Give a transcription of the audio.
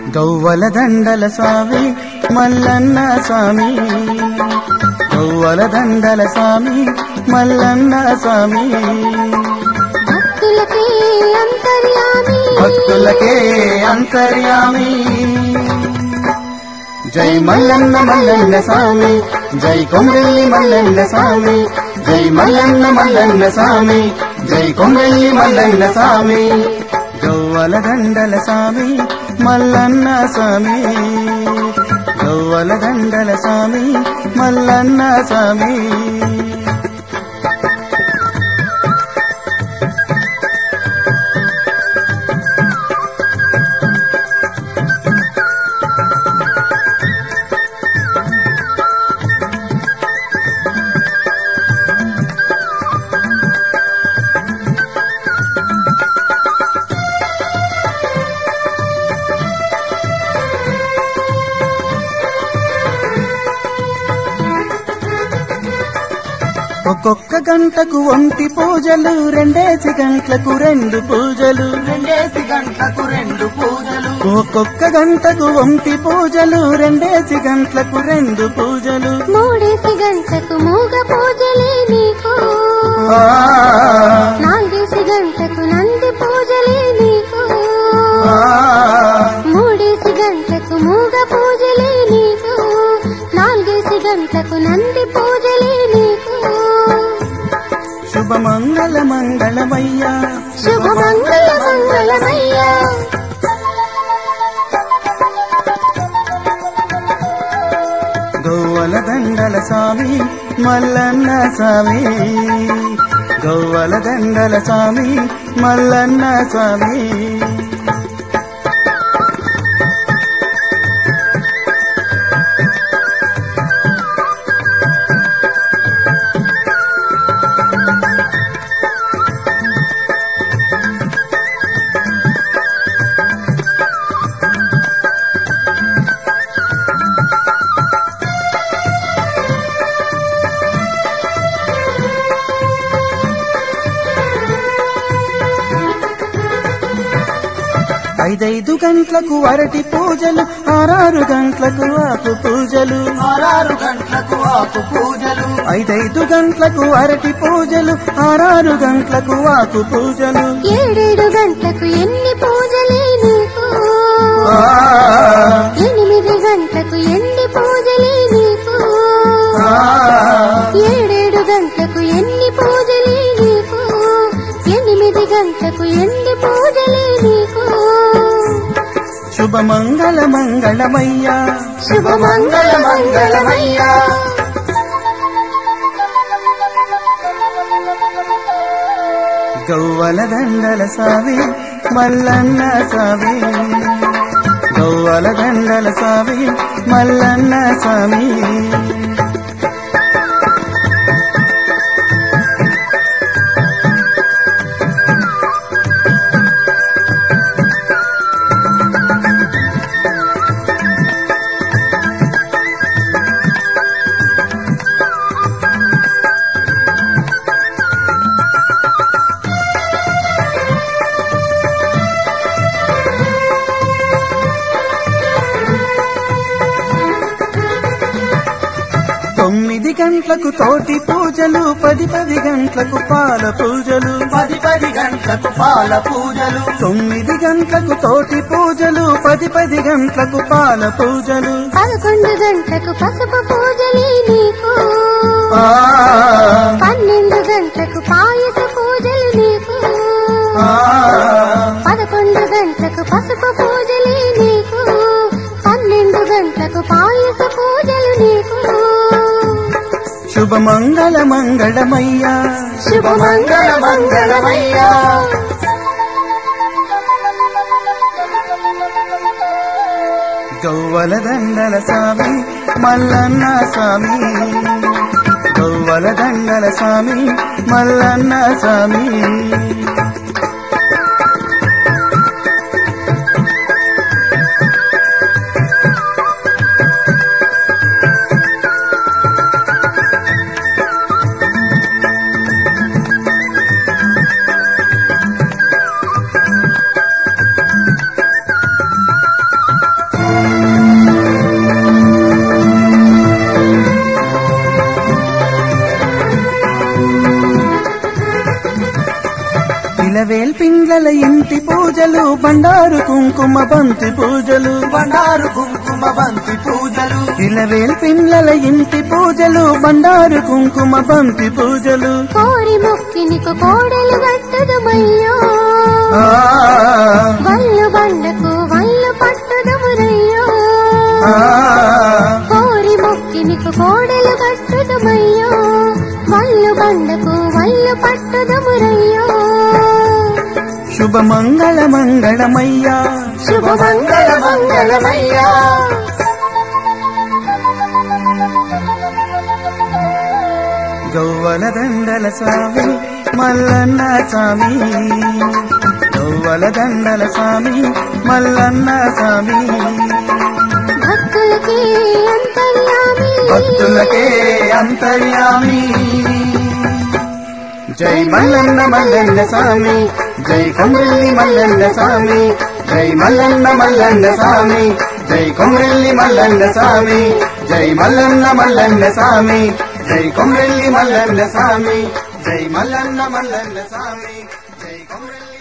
గౌవల దండల స్వామి మల్లన్న స్వామి గౌవల దండల స్వామి మల్లన్న స్వామి భక్తులకే అంతర్యామి భక్తులకే అంతర్యామి జై మల్లన్న మల్లన్న స్వామి జై కొమ్రెల్లి మల్లన్న స్వామి జై మల్లన్న మల్లన్న స్వామి జై కొమ్రెల్లి మల్లన్న స్వామి గౌవల దండల స్వామి మల్లన్న స్వామి గౌవల దండల స్వామి మల్లన్న స్వామి ఒక్కొక్క గంటకు ఒంటి పూజలు రెండేసి గంటలకు రెండు పూజలు రెండేసి గంటలకు రెండు పూజలు ఒక్కొక్క గంటకు ఒంటి పూజలు రెండేసి గంటలకు రెండు పూజలు మూడేసి గంటకు మూగ పూజలే నీకు ఆ, నాలుగేసి గంటకు నంది పూజలే నీకు ఆ, మూడేసి గంటకు మూగ పూజలే నీకు నాలుగేసి గంటలకు నంది పూజలే నీకు శుభ మంగళ మంగళమయ్యా శుభ మంగళ మంగళమయ్యా గౌవల దండల స్వామి మల్లన్న స్వామి గౌవల దండల స్వామి మల్లన్న స్వామి ఐదైదు గంటలకు అరటి పూజలు ఆరారు గంటలకు ఆకు పూజలు ఆరారు గంటలకు ఆకు పూజలు ఐదైదు గంటలకు అరటి పూజలు ఆరారు గంటలకు ఆకు పూజలు ఏడేడు గంటలకు ఎన్ని పూజలే నీకు ఆ, ఎనిమిది గంటలకు ఎన్ని పూజలే నీకు ఆ, ఏడేడు గంటలకు ఎన్ని పూజలే నీకు ఎనిమిది గంటలకు ఎన్ని పూజలే నీకు శుభ మంగళ మంగళమయ్యా శుభ మంగళ మంగళమయ్యా గౌవల దండల స్వామి మల్లన్న స్వామి గౌవల దండల స్వామి మల్లన్న స్వామి తొమ్మిది గంటలకు తోటి పూజలు పది పది గంటలకు పాల పూజలు పది పది గంటలకు పాల పూజలు తొమ్మిది గంటలకు తోటి పూజలు పది పది గంటలకు పాల పూజలు పదకొండు గంటలకు పసుపు పూజలే నీకు ఆ, పన్నెండు గంటలకు పాయస పూజలు నీకు ఆ, పదకొండు గంటలకు పసుపు పూజలే నీకు పన్నెండు గంటలకు పాయస పూజలు నీకు శుభ మంగళ మంగళమయ్యా శుభ మంగళ మంగళమయ్యా గౌవల దండల స్వామి మల్లన్న స్వామి గౌవల దండల స్వామి మల్లన్న స్వామి బండారు కుంకుమ బంతి పూజలు బండారు కుంకుమ బంతి పూజలు ఇలవేల్ పిల్లల ఇంటి పూజలు బండారు కుంకుమ బంతి పూజలు కోరి మొక్కినికు కోడలు కట్టదుమయ్యో ఆ, వల్లు బండకు వల్లు పట్టుదమురయ్యో ఆ, కోరి మొక్కినికు కోడలు కట్టుదమయ్యో వల్లు బండకు వల్లు పట్టుదమురయ్యో శుభ మంగళ మంగళమయ్యా శుభ మంగళ మంగళమయ్యా గౌవల దండల స్వామి మల్లన్న స్వామి గౌవల దండల స్వామి మల్లన్న స్వామి భక్తులకే అంతర్యామి భక్తులకే అంతర్యామి జై మల్లన్న మల్లన్న స్వామి జై కొమ్రెల్లి మల్లన్న స్వామి జై మల్లన్న మల్లన్న స్వామి జై కొమ్రెల్లి మల్లన్న స్వామి జై మల్లన్న మల్లన్న స్వామి జై కొమ్రెల్లి మల్లన్న స్వామి జై మల్లన్న మల్లన్న స్వామి జై కొమ్రెల్లి